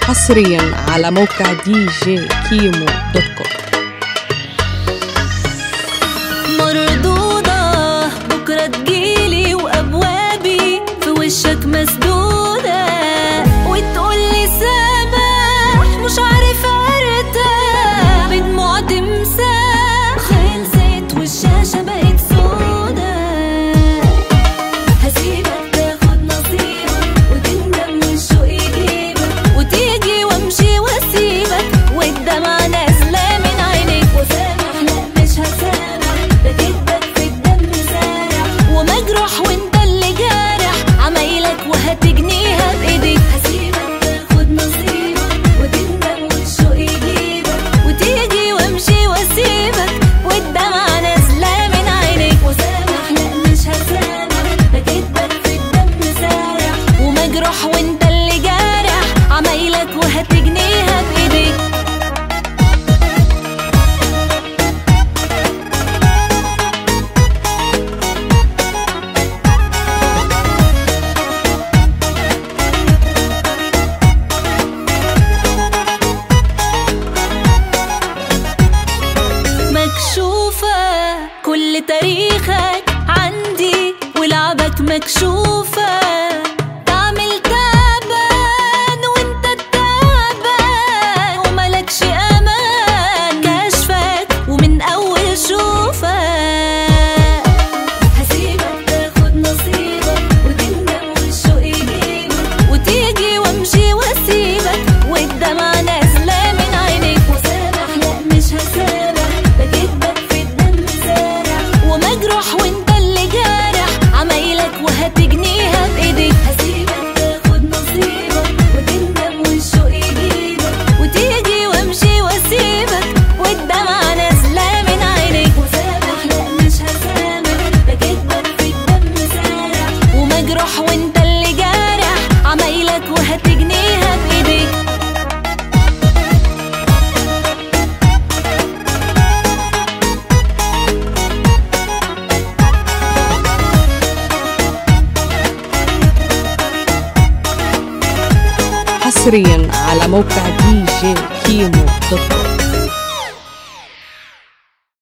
حصريا على موقع دي جي كيمو دوت كوم مردودة بكرة تجيلي وأبوابي في وشك مسدودة وتقولي سامح مش عارفة أرتاح بدموع تمساح خلصت والشاشة بقت سودا هسيبك تاخد نصيبك وتندم والشوق يجيبك وتيجي وامشي واسيبك والدمع نازلة من عينيك وسامح لا مش هسامح ده كدبك في الدم سارح ومجروح وانت اللي جارح عمايلك وهتجنيها بايديك هسيبك تاخد نصيبك وتندم والشوق يجيبك وتيجي وامشي واسيبك والدمع نازلة من عينيك وسامح لا مش هسامح ده كدبك في الدم سارح ومجروح وانت اللي جارح عمايلك وهتجنيها بايديك مكشوفة كل تاريخك عندي ولعبك مكشوفة تعمل تعبان وانت التعبان وملكش امان كشفك ومن اول شوفك هسيبك تاخد نصيبك وتندم والشوق يجيبك وتيجي وامشي واسيبك والدمع نازلة من عينيك وسامح لا مش هسامح ده كدبك في الدم سارح ومجروح وانت اللي جارح عمايلك وهتجنيها بايديك هسيبك تاخد نصيبك وتندم والشوق يجيبك وتيجي وامشي واسيبك والدمع نازلة من عينيك وسامح لا مش هسامح ده كدبك في الدم سارح ومجروح وانت اللي جارح عمايلك وهتجنيها بايديك حصريا على موقع دي جي كيمو دوت كوم